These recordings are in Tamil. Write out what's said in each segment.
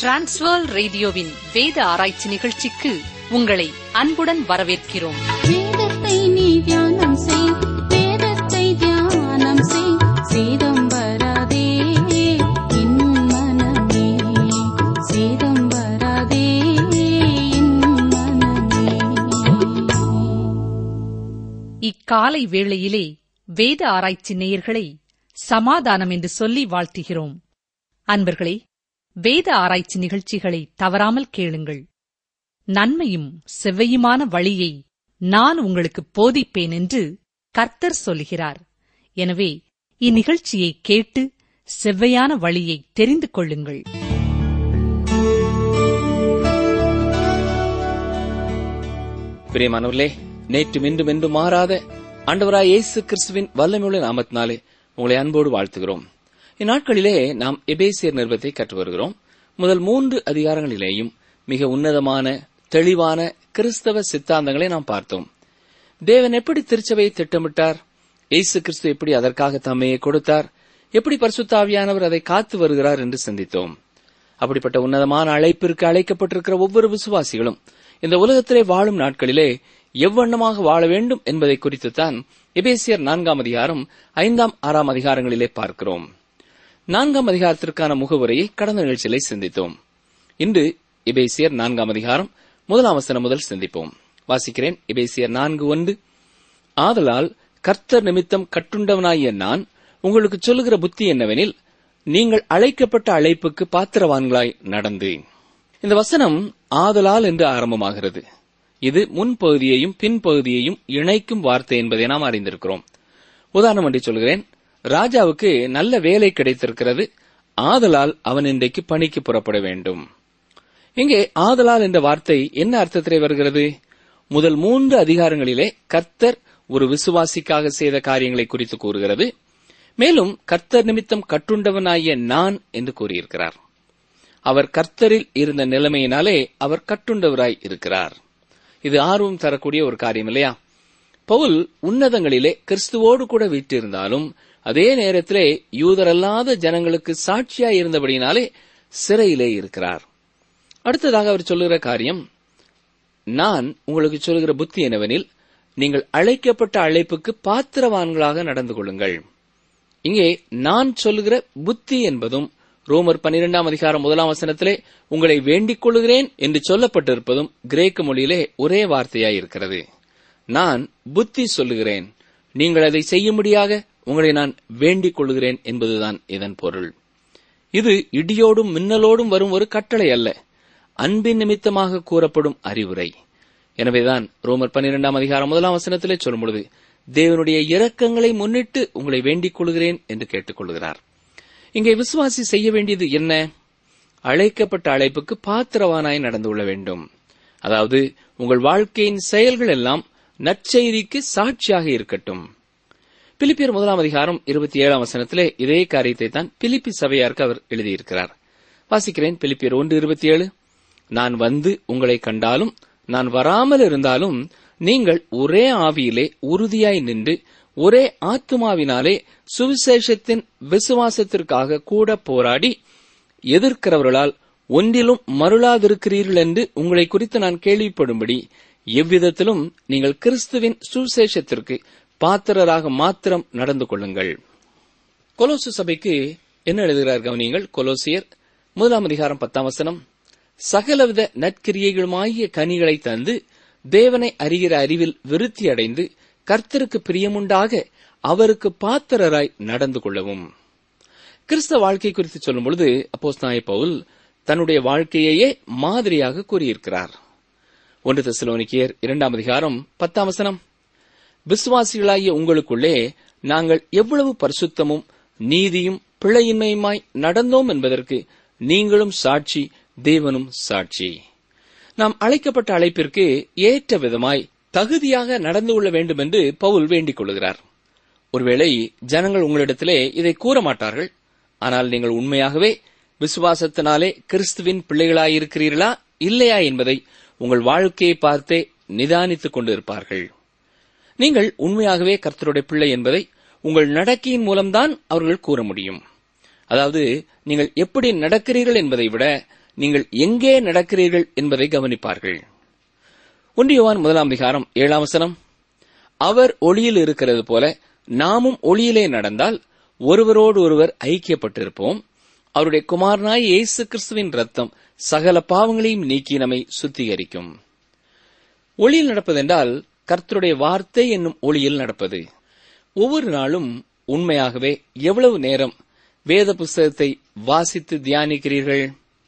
டிரான்ஸ்வர் ரேடியோவின் வேத ஆராய்ச்சி நிகழ்ச்சிக்கு உங்களை அன்புடன் வரவேற்கிறோம் வேதத்தை நீ தியானம் செய் வேதத்தை தியானம் செய் சேதம் வராதே என் மனமே சேதம் வராதே என் மனமே இக்காலை வேளையிலே வேத ஆராய்ச்சி நேயர்களை சமாதானம் என்று சொல்லி வாழ்த்துகிறோம் அன்பர்களே வேத ஆராய்ச்சி நிகழ்ச்சிகளை தவறாமல் கேளுங்கள் நன்மையும் செவ்வையுமான வழியை நான் உங்களுக்கு போதிப்பேன் என்று கர்த்தர் சொல்கிறார் எனவே இந்நிகழ்ச்சியை கேட்டு செவ்வையான வழியை தெரிந்து கொள்ளுங்கள் பிரியமானவர்களே நேற்று இன்றும் என்று மாறாத ஆண்டவராய் இயேசு கிறிஸ்துவின் வல்லமையுள்ள நாமத்தினாலே உங்களை அன்போடு வாழ்த்துகிறோம் இந்நாட்களிலே நாம் எபேசியர் நிறுவத்தை கற்று வருகிறோம் முதல் மூன்று அதிகாரங்களிலேயும் மிக உன்னதமான தெளிவான கிறிஸ்தவ சித்தாந்தங்களை நாம் பார்த்தோம் தேவன் எப்படி திருச்சபையை திட்டமிட்டார் இயேசு கிறிஸ்து எப்படி அதற்காக தம்மையை கொடுத்தார் எப்படி பரிசுத்தாவியானவர் அதை காத்து வருகிறார் என்று சிந்தித்தோம் அப்படிப்பட்ட உன்னதமான அழைப்பிற்கு அழைக்கப்பட்டிருக்கிற ஒவ்வொரு விசுவாசிகளும் இந்த உலகத்திலே வாழும் நாட்களிலே எவ்வண்ணமாக வாழ வேண்டும் என்பதை குறித்துத்தான் எபேசியர் நான்காம் அதிகாரம் ஐந்தாம் ஆறாம் அதிகாரங்களிலே பார்க்கிறோம் நான்காம் அதிகாரத்திற்கான முகவுரையை கடந்த நிகழ்ச்சியிலே சிந்தித்தோம் இன்று எபேசியர் நான்காம் அதிகாரம் முதலாம் வசனம் முதல் சிந்திப்போம் வாசிக்கிறேன் எபேசியர் நான்கு ஒன்று ஆதலால் கர்த்தர் நிமித்தம் கட்டுண்டவனாகிய நான் உங்களுக்கு சொல்லுகிற புத்தி என்னவெனில் நீங்கள் அழைக்கப்பட்ட அழைப்புக்கு பாத்திரவான்களாய் நடந்து இந்த வசனம் ஆதலால் என்று ஆரம்பமாகிறது இது முன்பகுதியையும் பின்பகுதியையும் இணைக்கும் வார்த்தை என்பதை நாம் அறிந்திருக்கிறோம் உதாரணம் ஒன்றை சொல்கிறேன் ராஜாவுக்கு நல்ல வேலை கிடைத்திருக்கிறது ஆதலால் அவன் இன்றைக்கு பணிக்கு புறப்பட வேண்டும் இங்கே ஆதலால் என்ற வார்த்தை என்ன அர்த்தத்திலே வருகிறது முதல் மூன்று அதிகாரங்களிலே கர்த்தர் ஒரு விசுவாசிக்காக செய்த காரியங்களை குறித்து கூறுகிறது மேலும் கர்த்தர் நிமித்தம் கட்டுண்டவனாகிய நான் என்று கூறியிருக்கிறார் அவர் கர்த்தரில் இருந்த நிலைமையினாலே அவர் கட்டுண்டவராய் இருக்கிறார் இது ஆர்வம் தரக்கூடிய ஒரு காரியம் இல்லையா பவுல் உன்னதங்களிலே கிறிஸ்துவோடு கூட வீட்டிருந்தாலும் அதே நேரத்திலே யூதரல்லாத ஜனங்களுக்கு சாட்சியாய் இருந்தபடியினாலே சிறையிலே இருக்கிறார் அடுத்ததாக அவர் சொல்லுகிற காரியம் நான் உங்களுக்கு சொல்லுகிற புத்தி என்னவெனில் நீங்கள் அழைக்கப்பட்ட அழைப்புக்கு பாத்திரவான்களாக நடந்து கொள்ளுங்கள் இங்கே நான் சொல்லுகிற புத்தி என்பதும் ரோமர் பன்னிரெண்டாம் அதிகாரம் முதலாம் வசனத்திலே உங்களை வேண்டிக் கொள்ளுகிறேன் என்று சொல்லப்பட்டிருப்பதும் கிரேக்க மொழியிலே ஒரே வார்த்தையாய் இருக்கிறது நான் புத்தி சொல்லுகிறேன் நீங்கள் அதை செய்யும்படியாக உங்களை நான் வேண்டிக் கொள்ளுகிறேன் என்பதுதான் இதன் பொருள் இது இடியோடும் மின்னலோடும் வரும் ஒரு கட்டளை அல்ல அன்பின் நிமித்தமாக கூறப்படும் அறிவுரை எனவேதான் ரோமர் பன்னிரெண்டாம் அதிகாரம் முதலாம் வசனத்திலே சொல்லும் பொழுது தேவனுடைய இரக்கங்களை முன்னிட்டு உங்களை வேண்டிக் கொள்கிறேன் என்று கேட்டுக்கொள்கிறார் இங்கே விசுவாசி செய்ய வேண்டியது என்ன அழைக்கப்பட்ட அழைப்புக்கு பாத்திரவானாய் நடந்து கொள்ள வேண்டும் அதாவது உங்கள் வாழ்க்கையின் செயல்கள் எல்லாம் நற்செய்திக்கு சாட்சியாக இருக்கட்டும் பிலிப்பியர் முதலாம் அதிகாரம் இருபத்தி ஏழாம் வசனத்திலே இதே காரியத்தை தான் பிலிப்பி சபையாருக்கு அவர் எழுதியிருக்கிறார் வாசிக்கிறேன் பிலிப்பியர் ஒன்று இருபத்தி ஏழு நான் வந்து உங்களை கண்டாலும் நான் வராமல் இருந்தாலும் நீங்கள் ஒரே ஆவியிலே உறுதியாய் நின்று ஒரே ஆத்துமாவினாலே சுவிசேஷத்தின் விசுவாசத்திற்காக கூட போராடி எதிர்க்கிறவர்களால் ஒன்றிலும் மருளாதிருக்கிறீர்கள் என்று உங்களை குறித்து நான் கேள்விப்படும்படி எவ்விதத்திலும் நீங்கள் கிறிஸ்துவின் சுவிசேஷத்திற்கு பாத்திரராக மாத்திரம் நடந்து கொள்ளுங்கள் கொலோசு சபைக்கு என்ன எழுதுகிறார் கவனியங்கள் கொலோசியர் முதலாம் அதிகாரம் பத்தாம் வசனம் சகலவித நற்கிரியைகளுமாகிய கனிகளை தந்து தேவனை அறிகிற அறிவில் விருத்தி அடைந்து கர்த்தருக்கு பிரியமுண்டாக அவருக்கு பாத்திரராய் நடந்து கொள்ளவும் கிறிஸ்தவ வாழ்க்கை குறித்து சொல்லும் பொழுது அப்போஸ் பவுல் தன்னுடைய வாழ்க்கையையே மாதிரியாக கூறியிருக்கிறார் ஒன்று தெசலோனிக்கியர் இரண்டாம் அதிகாரம் பத்தாம் வசனம் விசுவாசிகளாகிய உங்களுக்குள்ளே நாங்கள் எவ்வளவு பரிசுத்தமும் நீதியும் பிழையின்மையுமாய் நடந்தோம் என்பதற்கு நீங்களும் சாட்சி தேவனும் சாட்சி நாம் அழைக்கப்பட்ட அழைப்பிற்கு ஏற்ற விதமாய் தகுதியாக நடந்து கொள்ள வேண்டும் என்று பவுல் வேண்டிக் கொள்கிறார் ஒருவேளை ஜனங்கள் உங்களிடத்திலே இதை கூற மாட்டார்கள் ஆனால் நீங்கள் உண்மையாகவே விசுவாசத்தினாலே கிறிஸ்துவின் பிள்ளைகளாயிருக்கிறீர்களா இல்லையா என்பதை உங்கள் வாழ்க்கையை பார்த்தே நிதானித்துக் கொண்டு இருப்பார்கள் நீங்கள் உண்மையாகவே கர்த்தருடைய பிள்ளை என்பதை உங்கள் நடக்கையின் மூலம்தான் அவர்கள் கூற முடியும் அதாவது நீங்கள் எப்படி நடக்கிறீர்கள் என்பதை விட நீங்கள் எங்கே நடக்கிறீர்கள் என்பதை கவனிப்பார்கள் ஒன்றியவான் முதலாம் அதிகாரம் ஏழாம் வசனம் அவர் ஒளியில் இருக்கிறது போல நாமும் ஒளியிலே நடந்தால் ஒருவரோடு ஒருவர் ஐக்கியப்பட்டிருப்போம் அவருடைய குமாரனாய் இயேசு கிறிஸ்துவின் ரத்தம் சகல பாவங்களையும் நீக்கி நம்மை சுத்திகரிக்கும் ஒளியில் நடப்பதென்றால் கர்த்தருடைய வார்த்தை என்னும் ஒளியில் நடப்பது ஒவ்வொரு நாளும் உண்மையாகவே எவ்வளவு நேரம் வேத புஸ்தகத்தை வாசித்து தியானிக்கிறீர்கள்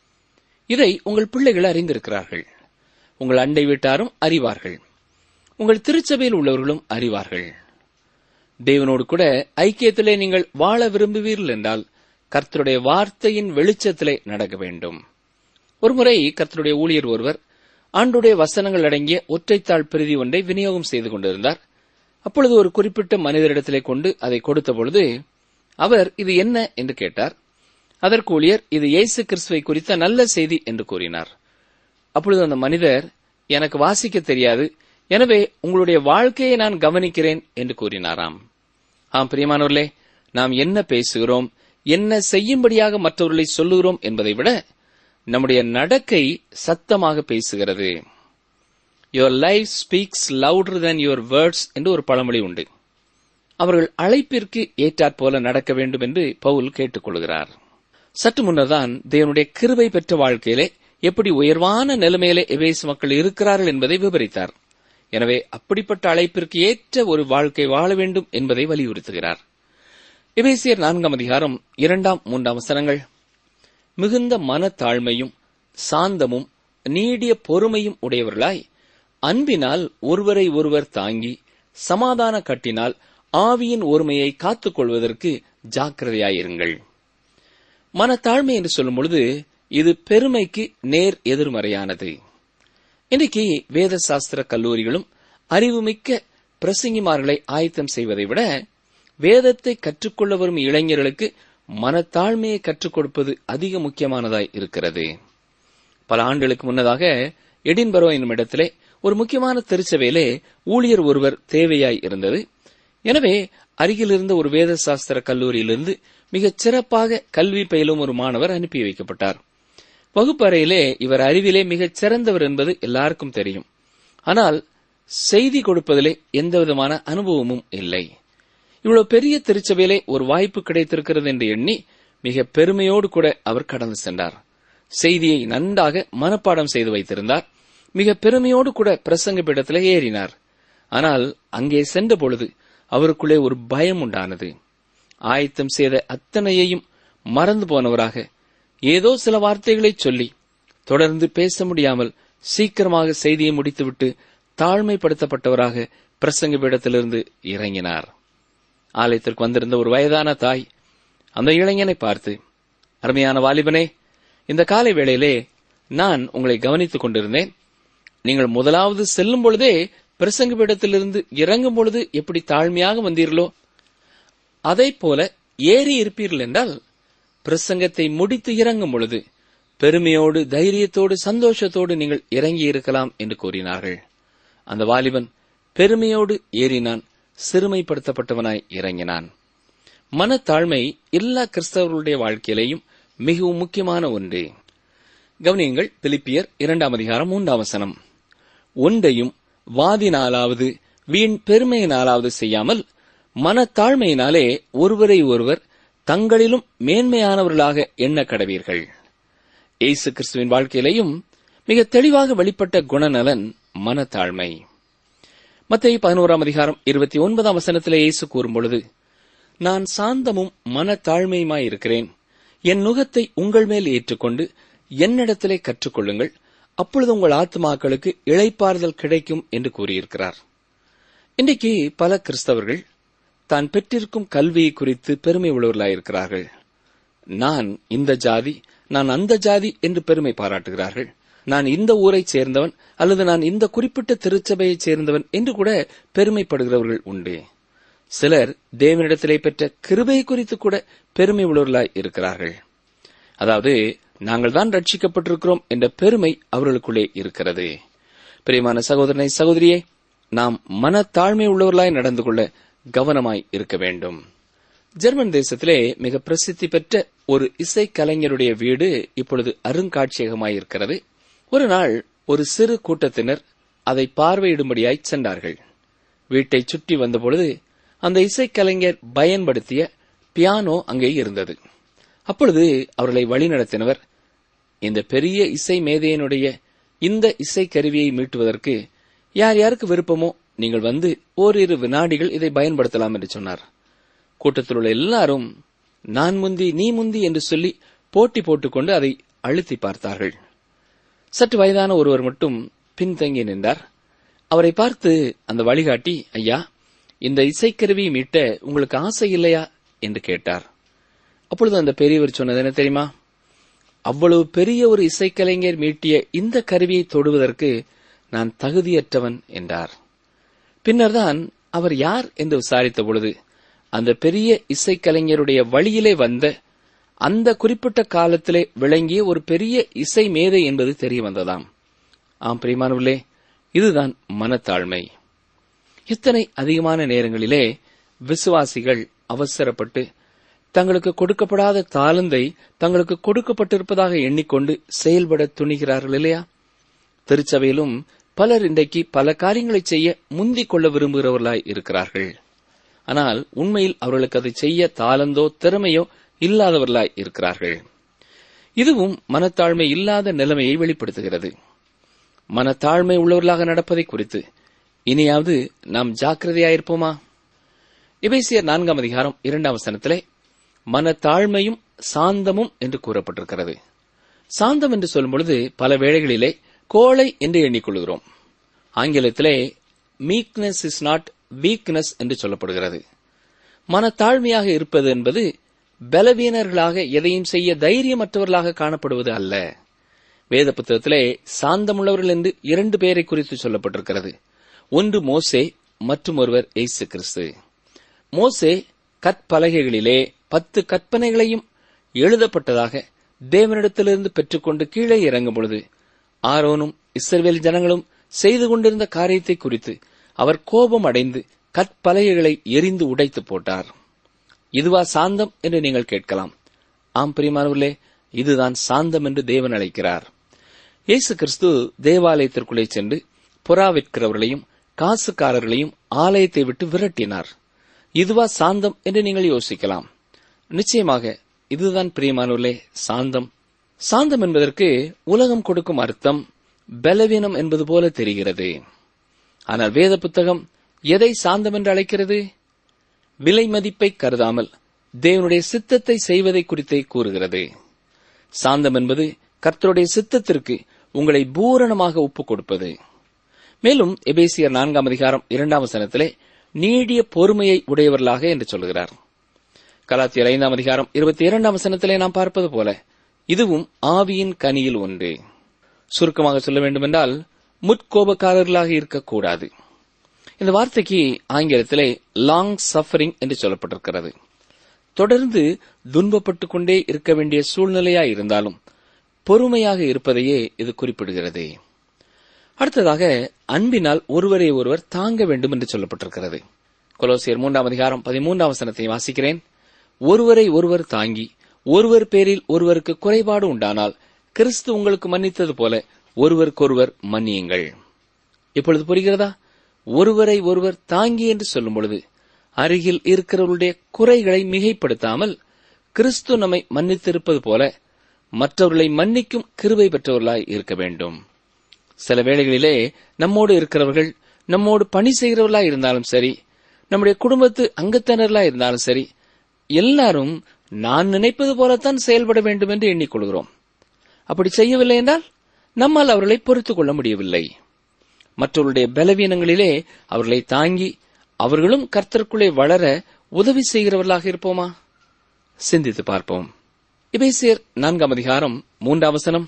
இதை உங்கள் பிள்ளைகள் அறிந்திருக்கிறார்கள் உங்கள் அண்டை வீட்டாரும் அறிவார்கள் உங்கள் திருச்சபையில் உள்ளவர்களும் அறிவார்கள் தேவனோடு கூட ஐக்கியத்திலே நீங்கள் வாழ விரும்புவீர்கள் என்றால் கர்த்தருடைய வார்த்தையின் வெளிச்சத்திலே நடக்க வேண்டும் ஒருமுறை கர்த்தருடைய ஊழியர் ஒருவர் ஆண்டுடைய வசனங்கள் அடங்கிய ஒற்றைத்தாள் பிரதி ஒன்றை விநியோகம் செய்து கொண்டிருந்தார் அப்பொழுது ஒரு குறிப்பிட்ட மனிதரிடத்திலே கொண்டு அதை கொடுத்த பொழுது அவர் இது என்ன என்று கேட்டார் அதற்கு ஊழியர் இது இயேசு கிறிஸ்துவை குறித்த நல்ல செய்தி என்று கூறினார் அப்பொழுது அந்த மனிதர் எனக்கு வாசிக்க தெரியாது எனவே உங்களுடைய வாழ்க்கையை நான் கவனிக்கிறேன் என்று கூறினாராம் ஆம் பிரியமானவர்களே நாம் என்ன பேசுகிறோம் என்ன செய்யும்படியாக மற்றவர்களை சொல்லுகிறோம் என்பதை விட நம்முடைய நடக்கை சத்தமாக பேசுகிறது your life speaks louder than your words என்று ஒரு பழமொழி உண்டு அவர்கள் அழைப்பிற்கு ஏற்றாற்போல நடக்க வேண்டும் என்று பவுல் கேட்டுக்கொள்கிறார் சற்று முன்னர்தான் தேவனுடைய கிருபை பெற்ற வாழ்க்கையிலே எப்படி உயர்வான நிலைமையிலே எபேசு மக்கள் இருக்கிறார்கள் என்பதை விவரித்தார் எனவே அப்படிப்பட்ட அழைப்பிற்கு ஏற்ற ஒரு வாழ்க்கை வாழ வேண்டும் என்பதை வலியுறுத்துகிறார் எபேசியர் நான்காம் அதிகாரம் இரண்டாம் மூன்றாம் வசனங்கள் மிகுந்த மனத்தாழ்மையும் சாந்தமும் நீடிய பொறுமையும் உடையவர்களாய் அன்பினால் ஒருவரை ஒருவர் தாங்கி சமாதான கட்டினால் ஆவியின் ஒருமையை காத்துக் கொள்வதற்கு ஜாக்கிரதையாயிருங்கள் மனத்தாழ்மை என்று சொல்லும் பொழுது இது பெருமைக்கு நேர் எதிர்மறையானது இன்றைக்கு வேத சாஸ்திர கல்லூரிகளும் அறிவுமிக்க பிரசங்கிமார்களை ஆயத்தம் செய்வதை விட வேதத்தை கற்றுக்கொள்ள வரும் இளைஞர்களுக்கு மனத்தாழ்மையை கற்றுக் கொடுப்பது அதிக முக்கியமானதாய் இருக்கிறது பல ஆண்டுகளுக்கு முன்னதாக எடின்பரோ என்னும் இடத்திலே ஒரு முக்கியமான திருச்சபையிலே ஊழியர் ஒருவர் தேவையாய் இருந்தது எனவே அருகில் இருந்த ஒரு வேத சாஸ்திர கல்லூரியிலிருந்து மிகச் சிறப்பாக கல்வி பயிலும் ஒரு மாணவர் அனுப்பி வைக்கப்பட்டார் வகுப்பறையிலே இவர் அறிவிலே மிகச் சிறந்தவர் என்பது எல்லாருக்கும் தெரியும் ஆனால் செய்தி கொடுப்பதிலே எந்தவிதமான அனுபவமும் இல்லை இவ்வளவு பெரிய திருச்சபையிலே ஒரு வாய்ப்பு கிடைத்திருக்கிறது என்று எண்ணி மிக பெருமையோடு கூட அவர் கடந்து சென்றார் செய்தியை நன்றாக மனப்பாடம் செய்து வைத்திருந்தார் மிக பெருமையோடு கூட பிரசங்க பீடத்திலே ஏறினார் ஆனால் அங்கே சென்ற பொழுது அவருக்குள்ளே ஒரு பயம் உண்டானது ஆயத்தம் செய்த அத்தனையையும் மறந்து போனவராக ஏதோ சில வார்த்தைகளை சொல்லி தொடர்ந்து பேச முடியாமல் சீக்கிரமாக செய்தியை முடித்துவிட்டு தாழ்மைப்படுத்தப்பட்டவராக பிரசங்க பீடத்திலிருந்து இறங்கினார் ஆலயத்திற்கு வந்திருந்த ஒரு வயதான தாய் அந்த இளைஞனை பார்த்து அருமையான வாலிபனே இந்த காலை வேளையிலே நான் உங்களை கவனித்துக் கொண்டிருந்தேன் நீங்கள் முதலாவது செல்லும் பொழுதே பிரசங்க பீடத்திலிருந்து இறங்கும் பொழுது எப்படி தாழ்மையாக வந்தீர்களோ அதை போல ஏறி இருப்பீர்கள் என்றால் பிரசங்கத்தை முடித்து இறங்கும் பொழுது பெருமையோடு தைரியத்தோடு சந்தோஷத்தோடு நீங்கள் இறங்கி இருக்கலாம் என்று கூறினார்கள் அந்த வாலிபன் பெருமையோடு ஏறினான் சிறுமைப்படுத்தப்பட்டவனாய் இறங்கினான் மனத்தாழ்மை எல்லா கிறிஸ்தவர்களுடைய வாழ்க்கையிலேயும் மிகவும் முக்கியமான ஒன்று கவனியங்கள் பிலிப்பியர் இரண்டாம் அதிகாரம் மூன்றாம் வசனம் ஒன்றையும் வாதினாலாவது வீண் பெருமையினாலாவது செய்யாமல் மனத்தாழ்மையினாலே ஒருவரை ஒருவர் தங்களிலும் மேன்மையானவர்களாக எண்ண கடவீர்கள் இயேசு கிறிஸ்துவின் வாழ்க்கையிலேயும் மிக தெளிவாக வெளிப்பட்ட குணநலன் மனத்தாழ்மை மத்திய பதினோராம் அதிகாரம் இருபத்தி ஒன்பதாம் வசனத்திலே இயேசு கூறும் பொழுது நான் சாந்தமும் மனத்தாழ்மையுமாயிருக்கிறேன் என் நுகத்தை உங்கள் மேல் ஏற்றுக்கொண்டு என்னிடத்திலே கற்றுக்கொள்ளுங்கள் அப்பொழுது உங்கள் ஆத்மாக்களுக்கு இளைப்பாறுதல் கிடைக்கும் என்று கூறியிருக்கிறார் இன்றைக்கு பல கிறிஸ்தவர்கள் தான் பெற்றிருக்கும் கல்வியை குறித்து பெருமை உள்ளவர்களாயிருக்கிறார்கள் நான் இந்த ஜாதி நான் அந்த ஜாதி என்று பெருமை பாராட்டுகிறார்கள் நான் இந்த ஊரைச் சேர்ந்தவன் அல்லது நான் இந்த குறிப்பிட்ட திருச்சபையைச் சேர்ந்தவன் என்று கூட பெருமைப்படுகிறவர்கள் உண்டு சிலர் தேவனிடத்திலே பெற்ற கிருபை குறித்து கூட பெருமை உள்ளவர்களாய் இருக்கிறார்கள் அதாவது நாங்கள் தான் ரட்சிக்கப்பட்டிருக்கிறோம் என்ற பெருமை அவர்களுக்குள்ளே இருக்கிறது பிரியமான சகோதரனை சகோதரியே நாம் மனத்தாழ்மை உள்ளவர்களாய் நடந்து கொள்ள கவனமாய் இருக்க வேண்டும் ஜெர்மன் தேசத்திலே மிக பிரசித்தி பெற்ற ஒரு இசைக்கலைஞருடைய வீடு இப்பொழுது அருங்காட்சியகமாயிருக்கிறது ஒரு நாள் ஒரு சிறு கூட்டத்தினர் அதை பார்வையிடும்படியாய் சென்றார்கள் வீட்டை சுற்றி வந்தபொழுது அந்த இசைக்கலைஞர் பயன்படுத்திய பியானோ அங்கே இருந்தது அப்பொழுது அவர்களை வழிநடத்தினவர் இந்த பெரிய இசை மேதையனுடைய இந்த இசை கருவியை மீட்டுவதற்கு யார் யாருக்கு விருப்பமோ நீங்கள் வந்து ஓரிரு வினாடிகள் இதை பயன்படுத்தலாம் என்று சொன்னார் கூட்டத்தில் உள்ள எல்லாரும் நான் முந்தி நீ முந்தி என்று சொல்லி போட்டி போட்டுக்கொண்டு அதை அழுத்தி பார்த்தார்கள் சற்று வயதான ஒருவர் மட்டும் பின்தங்கி நின்றார் அவரை பார்த்து அந்த வழிகாட்டி ஐயா இந்த இசைக்கருவியை மீட்ட உங்களுக்கு ஆசை இல்லையா என்று கேட்டார் அப்பொழுது அந்த பெரியவர் சொன்னது என்ன தெரியுமா அவ்வளவு பெரிய ஒரு இசைக்கலைஞர் மீட்டிய இந்த கருவியை தொடுவதற்கு நான் தகுதியற்றவன் என்றார் பின்னர்தான் அவர் யார் என்று விசாரித்த பொழுது அந்த பெரிய இசைக்கலைஞருடைய வழியிலே வந்த அந்த குறிப்பிட்ட காலத்திலே விளங்கிய ஒரு பெரிய இசை மேதை என்பது தெரிய வந்ததாம் ஆம் பிரியமானவர்களே இதுதான் மனத்தாழ்மை இத்தனை அதிகமான நேரங்களிலே விசுவாசிகள் அவசரப்பட்டு தங்களுக்கு கொடுக்கப்படாத தாளந்தை தங்களுக்கு கொடுக்கப்பட்டிருப்பதாக எண்ணிக்கொண்டு செயல்பட துணிகிறார்கள் இல்லையா திருச்சபையிலும் பலர் இன்றைக்கு பல காரியங்களை செய்ய முந்திக் கொள்ள விரும்புகிறவர்களாய் இருக்கிறார்கள் ஆனால் உண்மையில் அவர்களுக்கு அதை செய்ய தாளந்தோ திறமையோ இல்லாதவர்களாய் இருக்கிறார்கள் இதுவும் மனத்தாழ்மை இல்லாத நிலைமையை வெளிப்படுத்துகிறது மனத்தாழ்மை உள்ளவர்களாக நடப்பதை குறித்து இனியாவது நாம் ஜாக்கிரதையாயிருப்போமா இபேசியர் நான்காம் அதிகாரம் இரண்டாம் வசனத்திலே மனத்தாழ்மையும் சாந்தமும் என்று கூறப்பட்டிருக்கிறது சாந்தம் என்று சொல்லும் பொழுது பல வேளைகளிலே கோழை என்று எண்ணிக்கொள்கிறோம் ஆங்கிலத்திலே மீக்னஸ் இஸ் நாட் வீக்னஸ் என்று சொல்லப்படுகிறது மனத்தாழ்மையாக இருப்பது என்பது பலவீனர்களாக எதையும் செய்ய தைரியமற்றவர்களாக காணப்படுவது அல்ல வேத புத்தகத்திலே சாந்தமுள்ளவர்கள் என்று இரண்டு பேரை குறித்து சொல்லப்பட்டிருக்கிறது ஒன்று மோசே மற்றும் ஒருவர் எய்சு கிறிஸ்து மோசே கற்பலகைகளிலே பத்து கற்பனைகளையும் எழுதப்பட்டதாக தேவனிடத்திலிருந்து பெற்றுக்கொண்டு கீழே இறங்கும் பொழுது ஆரோனும் இஸ்ரவேல் ஜனங்களும் செய்து கொண்டிருந்த காரியத்தை குறித்து அவர் கோபம் அடைந்து கற்பலகைகளை எரிந்து உடைத்து போட்டார் இதுவா சாந்தம் என்று நீங்கள் கேட்கலாம் ஆம் பிரியமானவர்களே இதுதான் சாந்தம் என்று தேவன் அழைக்கிறார் இயேசு கிறிஸ்து தேவாலயத்திற்குள்ளே சென்று புறா விற்கிறவர்களையும் காசுக்காரர்களையும் ஆலயத்தை விட்டு விரட்டினார் இதுவா சாந்தம் என்று நீங்கள் யோசிக்கலாம் நிச்சயமாக இதுதான் பிரியமானவர்களே சாந்தம் சாந்தம் என்பதற்கு உலகம் கொடுக்கும் அர்த்தம் பலவீனம் என்பது போல தெரிகிறது ஆனால் வேத புத்தகம் எதை சாந்தம் என்று அழைக்கிறது விலை மதிப்பை கருதாமல் தேவனுடைய சித்தத்தை செய்வதை குறித்தே கூறுகிறது சாந்தம் என்பது கர்த்தருடைய சித்தத்திற்கு உங்களை பூரணமாக ஒப்புக் கொடுப்பது மேலும் எபேசியர் நான்காம் அதிகாரம் இரண்டாம் வசனத்திலே நீடிய பொறுமையை உடையவர்களாக என்று சொல்கிறார் கலாத்தியர் ஐந்தாம் அதிகாரம் இருபத்தி இரண்டாம் வசனத்திலே நாம் பார்ப்பது போல இதுவும் ஆவியின் கனியில் ஒன்று சுருக்கமாக சொல்ல வேண்டுமென்றால் முற்கோபக்காரர்களாக இருக்கக்கூடாது இந்த வார்த்தைக்கு ஆங்கிலத்திலே லாங் சஃபரிங் என்று சொல்லப்பட்டிருக்கிறது தொடர்ந்து துன்பப்பட்டுக் கொண்டே இருக்க வேண்டிய சூழ்நிலையா இருந்தாலும் பொறுமையாக இருப்பதையே இது குறிப்பிடுகிறது அடுத்ததாக அன்பினால் ஒருவரை ஒருவர் தாங்க வேண்டும் என்று சொல்லப்பட்டிருக்கிறது கொலோசியர் மூன்றாம் அதிகாரம் பதிமூன்றாம் வசனத்தை வாசிக்கிறேன் ஒருவரை ஒருவர் தாங்கி ஒருவர் பேரில் ஒருவருக்கு குறைபாடு உண்டானால் கிறிஸ்து உங்களுக்கு மன்னித்தது போல ஒருவருக்கொருவர் மன்னியுங்கள் இப்பொழுது புரிகிறதா ஒருவரை ஒருவர் தாங்கி என்று சொல்லும் பொழுது அருகில் இருக்கிறவர்களுடைய குறைகளை மிகைப்படுத்தாமல் கிறிஸ்து நம்மை மன்னித்திருப்பது போல மற்றவர்களை மன்னிக்கும் கிருபை பெற்றவர்களாய் இருக்க வேண்டும் சில வேளைகளிலே நம்மோடு இருக்கிறவர்கள் நம்மோடு பணி செய்கிறவர்களாய் இருந்தாலும் சரி நம்முடைய குடும்பத்து அங்கத்தினர்களாய் இருந்தாலும் சரி எல்லாரும் நான் நினைப்பது போலத்தான் செயல்பட வேண்டும் என்று எண்ணிக்கொள்கிறோம் அப்படி செய்யவில்லை என்றால் நம்மால் அவர்களை பொறுத்துக் கொள்ள முடியவில்லை மற்றவருடைய பலவீனங்களிலே அவர்களை தாங்கி அவர்களும் கர்த்தருக்குள்ளே வளர உதவி செய்கிறவர்களாக இருப்போமா சிந்தித்து பார்ப்போம் இபேசியர் நான்காம் அதிகாரம் மூன்றாம் வசனம்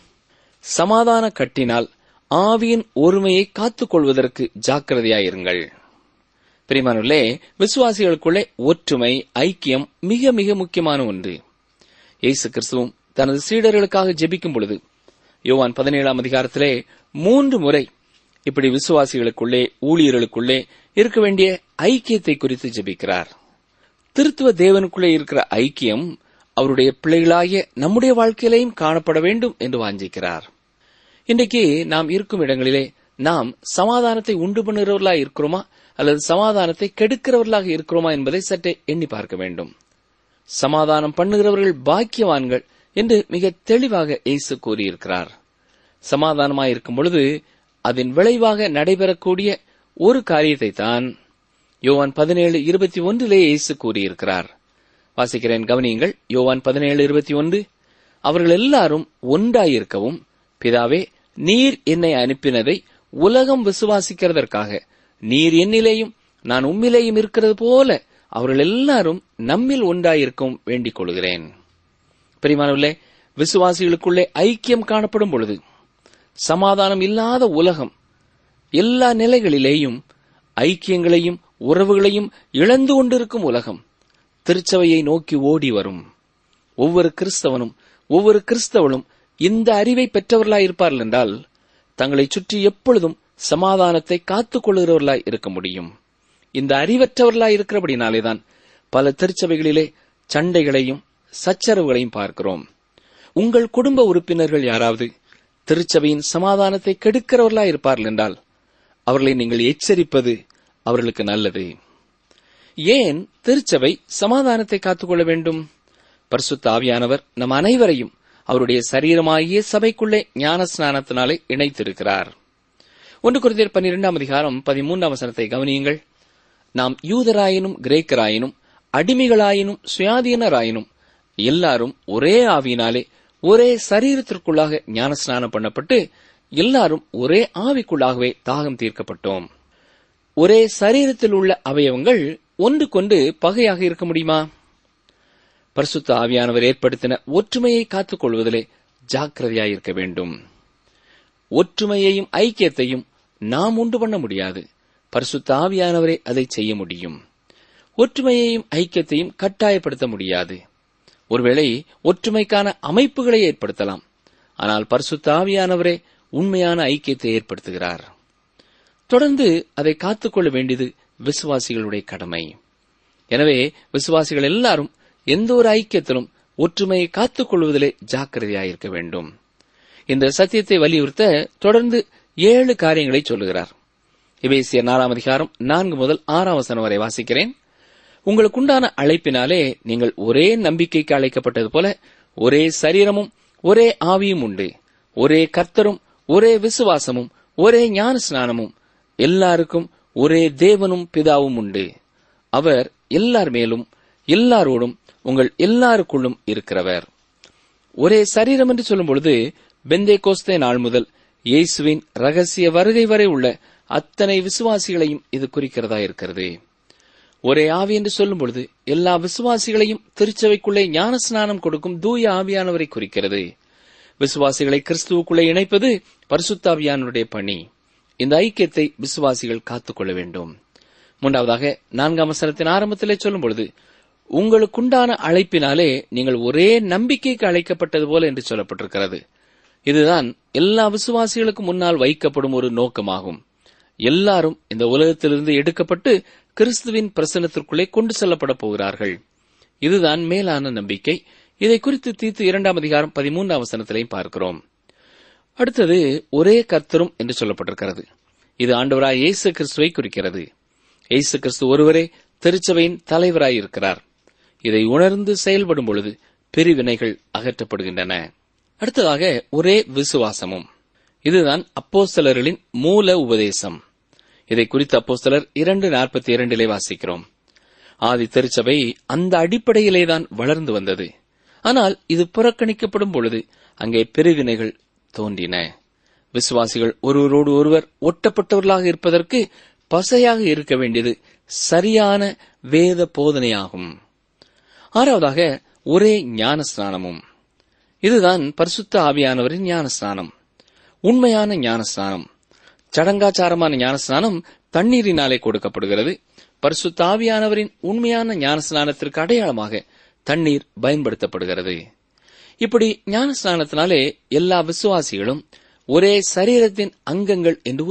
சமாதான கட்டினால் ஆவியின் ஒருமையை காத்துக் கொள்வதற்கு ஜாக்கிரதையாயிருங்கள் பிரிமானுள்ளே விசுவாசிகளுக்குள்ளே ஒற்றுமை ஐக்கியம் மிக மிக முக்கியமான ஒன்று இயேசு கிறிஸ்துவும் தனது சீடர்களுக்காக ஜெபிக்கும் பொழுது யோவான் பதினேழாம் அதிகாரத்திலே மூன்று முறை இப்படி விசுவாசிகளுக்குள்ளே ஊழியர்களுக்குள்ளே இருக்க வேண்டிய ஐக்கியத்தை குறித்து ஜெபிக்கிறார் திருத்துவ தேவனுக்குள்ளே இருக்கிற ஐக்கியம் அவருடைய பிள்ளைகளாகிய நம்முடைய வாழ்க்கையிலையும் காணப்பட வேண்டும் என்று வாஞ்சிக்கிறார் இன்றைக்கு நாம் இருக்கும் இடங்களிலே நாம் சமாதானத்தை உண்டு பண்ணுகிறவர்களாக இருக்கிறோமா அல்லது சமாதானத்தை கெடுக்கிறவர்களாக இருக்கிறோமா என்பதை சற்றே எண்ணி பார்க்க வேண்டும் சமாதானம் பண்ணுகிறவர்கள் பாக்கியவான்கள் என்று மிக தெளிவாக இயேசு கூறியிருக்கிறார் சமாதானமாய் இருக்கும் பொழுது அதன் விளைவாக நடைபெறக்கூடிய ஒரு காரியத்தை தான் யோவான் பதினேழு இருபத்தி ஒன்றிலே இயேசு கூறியிருக்கிறார் வாசிக்கிறேன் கவனியுங்கள் யோவான் பதினேழு இருபத்தி ஒன்று அவர்கள் எல்லாரும் ஒன்றாயிருக்கவும் பிதாவே நீர் என்னை அனுப்பினதை உலகம் விசுவாசிக்கிறதற்காக நீர் என்னிலேயும் நான் உம்மிலேயும் இருக்கிறது போல அவர்கள் எல்லாரும் நம்மில் ஒன்றாயிருக்கவும் வேண்டிக் கொள்கிறேன் பிரிமானவர்களே விசுவாசிகளுக்குள்ளே ஐக்கியம் காணப்படும் பொழுது சமாதானம் இல்லாத உலகம் எல்லா நிலைகளிலேயும் ஐக்கியங்களையும் உறவுகளையும் இழந்து கொண்டிருக்கும் உலகம் திருச்சபையை நோக்கி ஓடி வரும் ஒவ்வொரு கிறிஸ்தவனும் ஒவ்வொரு கிறிஸ்தவனும் இந்த அறிவை பெற்றவர்களாய் இருப்பார்கள் என்றால் தங்களை சுற்றி எப்பொழுதும் சமாதானத்தை காத்துக் கொள்கிறவர்களாய் இருக்க முடியும் இந்த அறிவற்றவர்களாய் இருக்கிறபடினாலேதான் பல திருச்சபைகளிலே சண்டைகளையும் சச்சரவுகளையும் பார்க்கிறோம் உங்கள் குடும்ப உறுப்பினர்கள் யாராவது திருச்சபையின் சமாதானத்தை கெடுக்கிறவர்களாய் இருப்பார்கள் என்றால் அவர்களை நீங்கள் எச்சரிப்பது அவர்களுக்கு நல்லது ஏன் திருச்சபை சமாதானத்தை காத்துக்கொள்ள வேண்டும் பரிசுத்த ஆவியானவர் நம் அனைவரையும் அவருடைய சரீரமாகிய சபைக்குள்ளே ஞான ஸ்நானத்தினாலே இணைத்திருக்கிறார் ஒன்று குருதியர் பன்னிரெண்டாம் அதிகாரம் பதிமூன்றாம் வசனத்தை கவனியுங்கள் நாம் யூதராயினும் கிரேக்கராயினும் அடிமைகளாயினும் சுயாதீனராயினும் எல்லாரும் ஒரே ஆவியினாலே ஒரே சரீரத்திற்குள்ளாக ஞான ஸ்நானம் பண்ணப்பட்டு எல்லாரும் ஒரே ஆவிக்குள்ளாகவே தாகம் தீர்க்கப்பட்டோம் ஒரே சரீரத்தில் உள்ள அவயவங்கள் ஒன்றுக்கொண்டு பகையாக இருக்க முடியுமா பரிசுத்த ஆவியானவர் ஏற்படுத்தின ஒற்றுமையை காத்துக் கொள்வதிலே ஜாக்கிரதையாயிருக்க வேண்டும் ஒற்றுமையையும் ஐக்கியத்தையும் நாம் உண்டு பண்ண முடியாது பரிசுத்த ஆவியானவரே அதை செய்ய முடியும் ஒற்றுமையையும் ஐக்கியத்தையும் கட்டாயப்படுத்த முடியாது ஒருவேளை ஒற்றுமைக்கான அமைப்புகளை ஏற்படுத்தலாம் ஆனால் பரிசுத்த ஆவியானவரே உண்மையான ஐக்கியத்தை ஏற்படுத்துகிறார் தொடர்ந்து அதை காத்துக்கொள்ள வேண்டியது விசுவாசிகளுடைய கடமை எனவே விசுவாசிகள் எல்லாரும் எந்த ஒரு ஐக்கியத்திலும் ஒற்றுமையை காத்துக் கொள்வதிலே ஜாக்கிரதையாயிருக்க வேண்டும் இந்த சத்தியத்தை வலியுறுத்த தொடர்ந்து ஏழு காரியங்களை சொல்லுகிறார் இபேசிய நாலாம் அதிகாரம் நான்கு முதல் ஆறாம் வசனம் வரை வாசிக்கிறேன் உங்களுக்குண்டான அழைப்பினாலே நீங்கள் ஒரே நம்பிக்கைக்கு அழைக்கப்பட்டது போல ஒரே சரீரமும் ஒரே ஆவியும் உண்டு ஒரே கர்த்தரும் ஒரே விசுவாசமும் ஒரே ஞான ஸ்நானமும் எல்லாருக்கும் ஒரே தேவனும் பிதாவும் உண்டு அவர் எல்லார் மேலும் எல்லாரோடும் உங்கள் எல்லாருக்குள்ளும் இருக்கிறவர் ஒரே சரீரம் என்று சொல்லும் பொழுது பெந்தே கோஸ்தே நாள் முதல் இயேசுவின் ரகசிய வருகை வரை உள்ள அத்தனை விசுவாசிகளையும் இது குறிக்கிறதா இருக்கிறது ஒரே ஆவி என்று சொல்லும் பொழுது எல்லா விசுவாசிகளையும் திருச்சபைக்குள்ளே ஞான ஸ்நானம் கொடுக்கும் தூய ஆவியானவரை குறிக்கிறது விசுவாசிகளை கிறிஸ்துவுக்குள்ளே இணைப்பது பரிசுத்தாவியானுடைய பணி இந்த ஐக்கியத்தை விசுவாசிகள் காத்துக்கொள்ள வேண்டும் மூன்றாவதாக நான்காம் வசனத்தின் ஆரம்பத்திலே சொல்லும் பொழுது உங்களுக்குண்டான அழைப்பினாலே நீங்கள் ஒரே நம்பிக்கைக்கு அழைக்கப்பட்டது போல என்று சொல்லப்பட்டிருக்கிறது இதுதான் எல்லா விசுவாசிகளுக்கும் முன்னால் வைக்கப்படும் ஒரு நோக்கமாகும் எல்லாரும் இந்த உலகத்திலிருந்து எடுக்கப்பட்டு கிறிஸ்துவின் பிரசனத்திற்குள்ளே கொண்டு செல்லப்பட போகிறார்கள் இதுதான் மேலான நம்பிக்கை இதை குறித்து தீத்து இரண்டாம் அதிகாரம் பதிமூன்றாம் வசனத்திலையும் பார்க்கிறோம் அடுத்தது ஒரே கர்த்தரும் என்று சொல்லப்பட்டிருக்கிறது இது ஆண்டவராய் இயேசு கிறிஸ்துவை குறிக்கிறது இயேசு கிறிஸ்து ஒருவரே திருச்சபையின் தலைவராய் இருக்கிறார் இதை உணர்ந்து செயல்படும் பொழுது பிரிவினைகள் அகற்றப்படுகின்றன அடுத்ததாக ஒரே விசுவாசமும் இதுதான் அப்போஸ்தலர்களின் மூல உபதேசம் இதை குறித்து அப்போஸ்தலர் இரண்டு நாற்பத்தி இரண்டிலே வாசிக்கிறோம் ஆதி திருச்சபை அந்த அடிப்படையிலேதான் வளர்ந்து வந்தது ஆனால் இது புறக்கணிக்கப்படும் பொழுது அங்கே பிரிவினைகள் தோன்றின விசுவாசிகள் ஒருவரோடு ஒருவர் ஒட்டப்பட்டவர்களாக இருப்பதற்கு பசையாக இருக்க வேண்டியது சரியான வேத போதனையாகும் ஆறாவதாக ஒரே ஞான ஸ்நானமும் இதுதான் பரிசுத்த ஆவியானவரின் ஞான ஸ்நானம் உண்மையான ஞான ஸ்நானம் சடங்காச்சாரமான ஞான ஸ்நானம் தண்ணீரினாலே கொடுக்கப்படுகிறது பரிசுத்த ஆவியானவரின் உண்மையான ஞான ஸ்நானத்திற்கு அடையாளமாக தண்ணீர் பயன்படுத்தப்படுகிறது இப்படி ஞான ஸ்நானத்தினாலே எல்லா விசுவாசிகளும் ஒரே சரீரத்தின் அங்கங்கள் என்று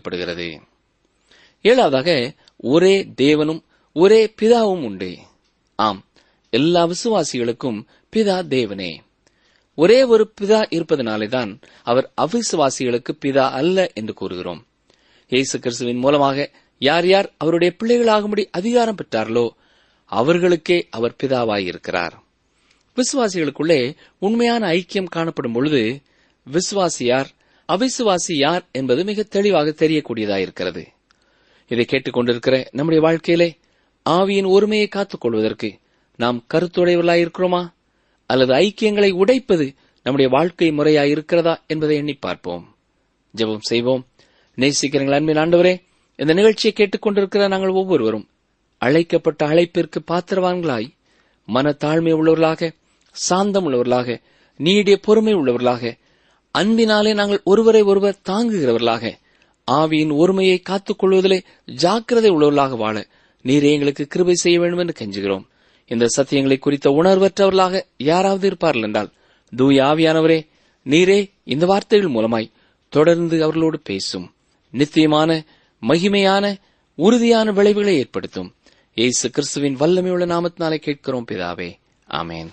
உறுதியளிக்கப்படுகிறது ஏழாவதாக ஒரே தேவனும் ஒரே பிதாவும் உண்டு ஆம் எல்லா விசுவாசிகளுக்கும் பிதா தேவனே ஒரே ஒரு பிதா இருப்பதனாலேதான் அவர் அவிசுவாசிகளுக்கு பிதா அல்ல என்று கூறுகிறோம் இயேசு கிறிஸ்துவின் மூலமாக யார் யார் அவருடைய பிள்ளைகளாகும்படி அதிகாரம் பெற்றார்களோ அவர்களுக்கே அவர் பிதாவாயிருக்கிறார் விசுவாசிகளுக்குள்ளே உண்மையான ஐக்கியம் காணப்படும் பொழுது விசுவாசி யார் அவிசுவாசி யார் என்பது மிக தெளிவாக தெரியக்கூடியதாயிருக்கிறது இதை கேட்டுக்கொண்டிருக்கிற நம்முடைய வாழ்க்கையிலே ஆவியின் ஒருமையை காத்துக் கொள்வதற்கு நாம் கருத்துடையவர்களாயிருக்கிறோமா அல்லது ஐக்கியங்களை உடைப்பது நம்முடைய வாழ்க்கை முறையாய் இருக்கிறதா என்பதை எண்ணி பார்ப்போம் ஜெபம் செய்வோம் நேசிக்கிறீங்கள் அன்பின் ஆண்டவரே இந்த நிகழ்ச்சியை கேட்டுக்கொண்டிருக்கிற நாங்கள் ஒவ்வொருவரும் அழைக்கப்பட்ட அழைப்பிற்கு பாத்திரவான்களாய் மன தாழ்மை உள்ளவர்களாக சாந்தம் உள்ளவர்களாக நீடிய பொறுமை உள்ளவர்களாக அன்பினாலே நாங்கள் ஒருவரை ஒருவர் தாங்குகிறவர்களாக ஆவியின் ஒருமையை காத்துக் கொள்வதிலே ஜாக்கிரதை உள்ளவர்களாக வாழ நீரே எங்களுக்கு கிருபை செய்ய வேண்டும் என்று கெஞ்சுகிறோம் இந்த சத்தியங்களை குறித்த உணர்வற்றவர்களாக யாராவது இருப்பார்கள் என்றால் தூய ஆவியானவரே நீரே இந்த வார்த்தைகள் மூலமாய் தொடர்ந்து அவர்களோடு பேசும் நித்தியமான மகிமையான உறுதியான விளைவுகளை ஏற்படுத்தும் இயேசு கிறிஸ்துவின் வல்லமையுள்ள நாமத்தினாலே கேட்கிறோம் பிதாவே ஆமேன்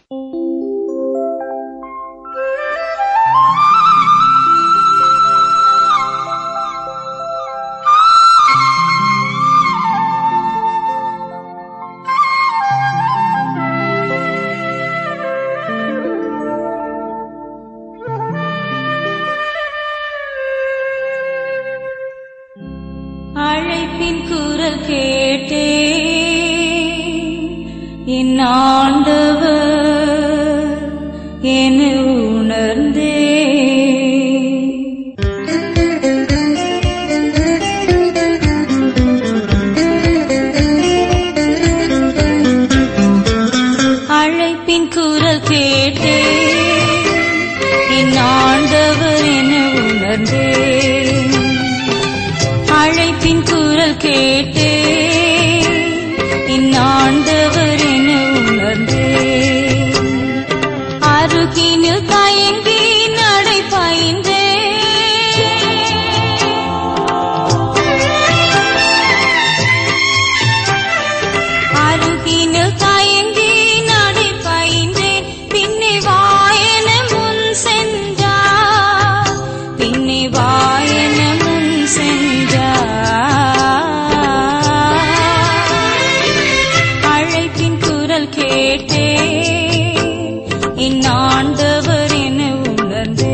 அழைப்பின் குரல் கேட்டே என் ஆண்டவர் என உணர்ந்தே அழைப்பின் குரல் கேட்டே என் ஆண்டவர் என உணர்ந்தே அழைப்பின் குரல் கேட்டே என் ஆண்டவர் என உணர்ந்தே அருகினில் தயங்கி நடை பயின்றே அருகினில் தயங்கி நடை பயின்றேன் பின்னே வாயன முன் சென்றார் பின்னே வாயன முன் சென்றார் அழைப்பின் குரல் கேட்டே என் ஆண்டவர் என உணர்ந்தே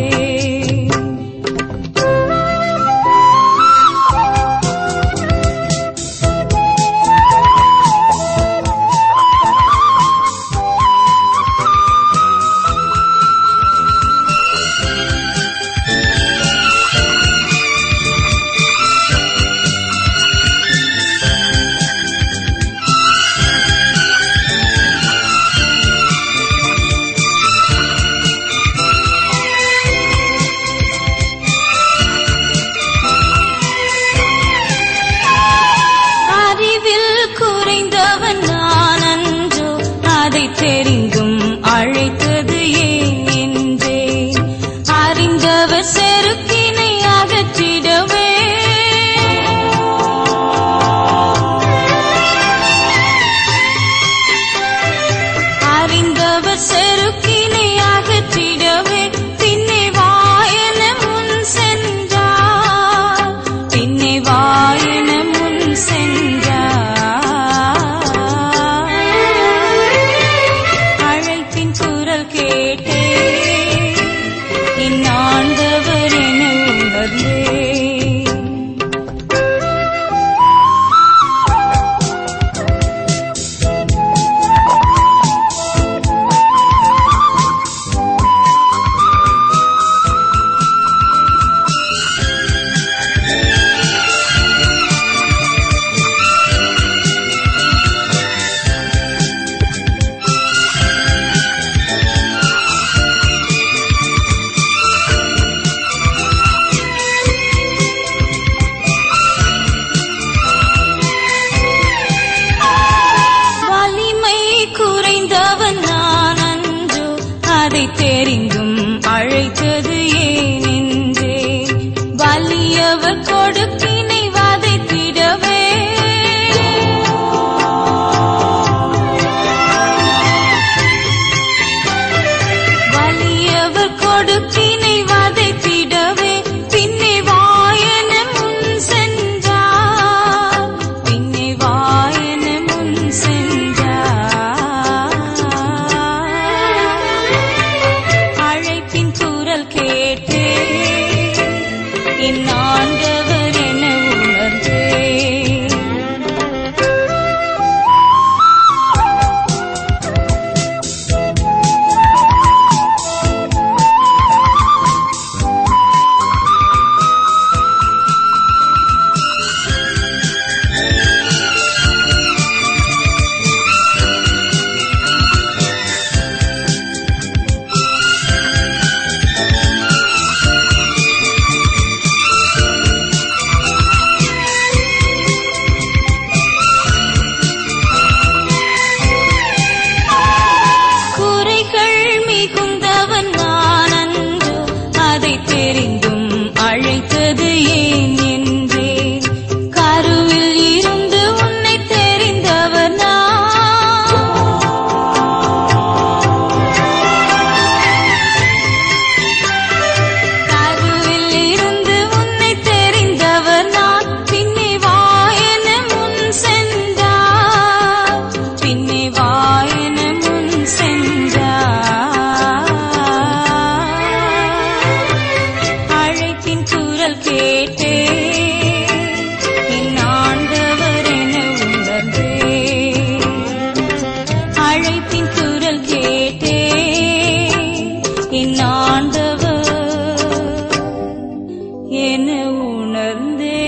அறிவில் குறைந்தவன் நான் அன்றோ அதை தெரிந்தும் அழைத்தது ஏன் என்றே அறிந்தவர் செருக்கினை அகற்றிடவே அறிந்தவர் செருக்கினை அகற்றிடவே பின்னே வாயன முன் சென்றார் பின்னே வாயன முன் சென்றார் அழைப்பின் குரல் கேட்டே என் ஆண்டவர் என உணர்ந்தே வலிமை குறைந்தவன் நான் அன்றோ அதை தெரிந்தும் அழைத்தது ஏன் என்றே வலியவர் கொடுக்கினை வதைத்திடவே கொடுக்கினை வதைத்திடவே பின்னே வாயன முன் சென்றார் பின்னே வாயன முன் சென்றார் அழைப்பின் குரல் கேட்டே என் ஆண்டவர் என உணர்ந்தேன் குறைகள் மிகுந்தவன் நான் அன்று அதை தெரிந்தும் அழைத்தது ஏன் என்றேன் கருவில் இருந்து உன்னை தெரிந்தவர் நான் கருவில் இருந்து உன்னை தெரிந்தவர் நான் பின்னே வாயன முன் சென்றார் பின்னே வாயன முன் சென்றார் அழைப்பின் குரல் கேட்டே என் ஆண்டவர் என உணர்ந்தேன் அழைப்பின் குரல் கேட்டே என் ஆண்டவர் என உணர்ந்தே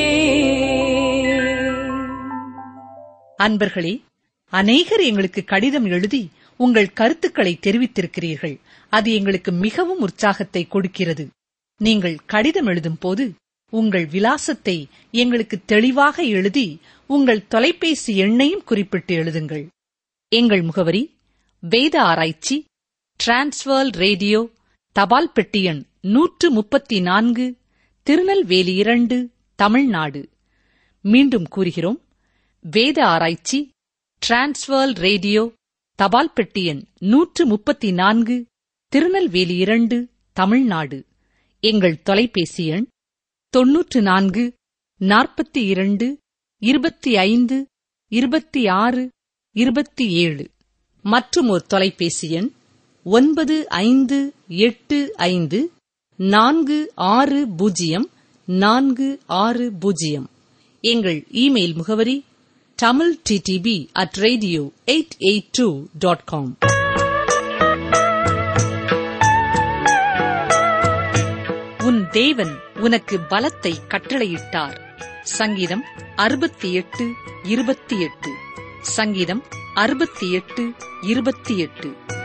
அன்பர்களே அநேகர் எங்களுக்கு கடிதம் எழுதி உங்கள் கருத்துக்களை தெரிவித்திருக்கிறீர்கள் அது எங்களுக்கு மிகவும் உற்சாகத்தை கொடுக்கிறது நீங்கள் கடிதம் எழுதும் போது உங்கள் விலாசத்தை எங்களுக்கு தெளிவாக எழுதி உங்கள் தொலைபேசி எண்ணையும் குறிப்பிட்டு எழுதுங்கள் எங்கள் முகவரி வேத ஆராய்ச்சி டிரான்ஸ்வர் ரேடியோ தபால் பெட்டி எண் நூற்று முப்பத்தி நான்கு திருநெல்வேலி இரண்டு தமிழ்நாடு மீண்டும் கூறுகிறோம் வேத ஆராய்ச்சி டிரான்ஸ்வர் ரேடியோ தபால் பெட்டி எண் நூற்று முப்பத்தி நான்கு திருநெல்வேலி இரண்டு தமிழ்நாடு எங்கள் தொலைபேசி எண் தொன்னூற்று நான்கு நாற்பத்தி இரண்டு இருபத்தி ஐந்து இருபத்தி ஆறு இருபத்தி ஏழு மற்றும் ஒரு தொலைபேசி எண் ஒன்பது ஐந்து எட்டு ஐந்து நான்கு ஆறு பூஜ்ஜியம் நான்கு ஆறு பூஜ்ஜியம் எங்கள் இமெயில் முகவரி Tamil DTP at radio eight eight two dot com உன் தேவன் உனக்கு பலத்தை கட்டளையிட்டார் சங்கீதம் அறுபத்தி எட்டு இருபத்தி எட்டு சங்கீதம் அறுபத்தி எட்டு இருபத்தி எட்டு